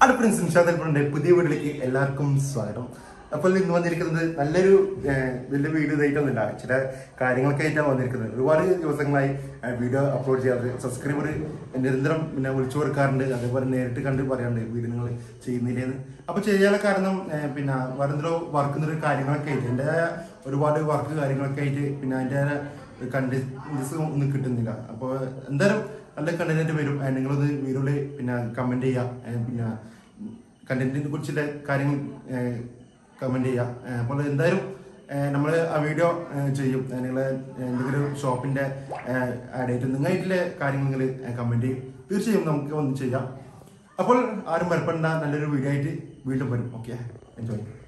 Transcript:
അത് പ്രിൻസ് നിഷാദൽപ്പുണ്ട് പുതിയ വീട്ടിലേക്ക് എല്ലാവർക്കും സ്വാഗതം അപ്പോൾ ഇന്ന് വന്നിരിക്കുന്നത് നല്ലൊരു ഏഹ്, വലിയ വീഡിയോ ഇതായിട്ടൊന്നുമില്ല ചില കാര്യങ്ങളൊക്കെ ആയിട്ടാണ് വന്നിരിക്കുന്നത് ഒരുപാട് ദിവസങ്ങളായി ഏഹ്, വീഡിയോ അപ്ലോഡ് ചെയ്യാറ് സബ്സ്ക്രൈബർ നിരന്തരം പിന്നെ വിളിച്ചു കൊടുക്കാറുണ്ട് അതേപോലെ നേരിട്ട് കണ്ട് പറയാറുണ്ട് വീഡിയോ നിങ്ങൾ ചെയ്യുന്നില്ലേന്ന് അപ്പോൾ ചെയ്യാനുള്ള കാരണം ഏഹ്, പിന്നെ വേറെന്തോ വർക്കുന്നൊരു കാര്യങ്ങളൊക്കെ ആയിട്ട് എൻ്റെ ഒരുപാട് വർക്ക് കാര്യങ്ങളൊക്കെ ആയിട്ട് പിന്നെ അതിൻ്റെ കണ്ടൻസ് ഒന്നും കിട്ടുന്നില്ല അപ്പോൾ എന്തായാലും നല്ല കണ്ടന്റ് വരും ഏഹ് നിങ്ങളത് വീഡിയോയിൽ പിന്നെ കമന്റ് ചെയ്യുക ഏഹ് പിന്നെ കണ്ടന്റിനെ കുറിച്ചുള്ള കാര്യങ്ങൾ കമന്റ് ചെയ്യുക ഏഹ് അപ്പോൾ എന്തായാലും നമ്മൾ ആ വീഡിയോ ചെയ്യും നിങ്ങൾ എന്തെങ്കിലും ഷോപ്പിന്റെ ആഡ് ആയിട്ട് നിങ്ങളായിട്ടുള്ള കാര്യങ്ങൾ നിങ്ങൾ കമന്റ് ചെയ്യും തീർച്ചയായും നമുക്ക് ഒന്ന് ചെയ്യാം അപ്പോൾ ആരും ഭയപ്പെടേണ്ട നല്ലൊരു വീഡിയോ ആയിട്ട് വീണ്ടും വരും ഓക്കെ എൻജോയ്